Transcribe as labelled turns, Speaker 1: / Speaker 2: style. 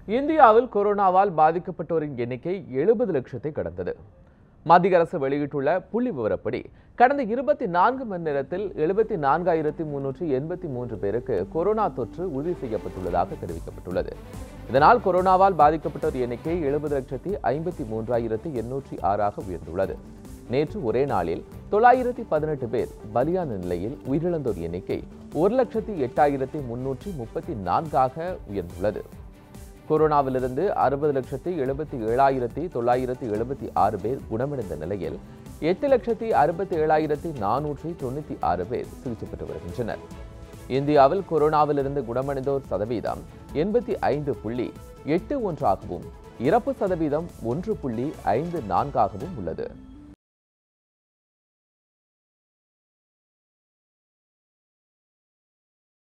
Speaker 1: இந்தியாவில் கொரோனாவால் பாதிக்கப்பட்டோரின் எண்ணிக்கை எழுபது லட்சத்தை கடந்தது மத்திய அரசு வெளியிட்டுள்ள புள்ளி விவரப்படி கடந்த இருபத்தி நான்கு மணி நேரத்தில் எழுபத்தி நான்காயிரத்தி முன்னூற்றி எண்பத்தி மூன்று பேருக்கு கொரோனா தொற்று உறுதி செய்யப்பட்டுள்ளதாக தெரிவிக்கப்பட்டுள்ளது இதனால் கொரோனாவால் பாதிக்கப்பட்டோர் எண்ணிக்கை எழுபது லட்சத்தி ஐம்பத்தி மூன்றாயிரத்தி எண்ணூற்றி ஆறாக உயர்ந்துள்ளது நேற்று ஒரே நாளில் தொள்ளாயிரத்தி பதினெட்டு பேர் பலியான நிலையில் உயிரிழந்தோர் எண்ணிக்கை ஒரு லட்சத்தி எட்டாயிரத்தி முன்னூற்றி முப்பத்தி நான்காக உயர்ந்துள்ளது கொரோனாவிலிருந்து அறுபது லட்சத்தி எழுபத்தி ஏழாயிரத்தி தொள்ளாயிரத்தி எழுபத்தி ஆறு பேர் குணமடைந்த நிலையில் எட்டு லட்சத்தி அறுபத்தி ஏழாயிரத்தி நானூற்றி தொண்ணூற்றி ஆறு பேர் சிகிச்சை பெற்று வருகின்றனர் இந்தியாவில் கொரோனாவிலிருந்து குணமடைந்தோர் சதவீதம் எண்பத்தி ஐந்து புள்ளி எட்டு ஒன்றாகவும் இறப்பு சதவீதம் ஒன்று புள்ளி ஐந்து நான்காகவும் உள்ளது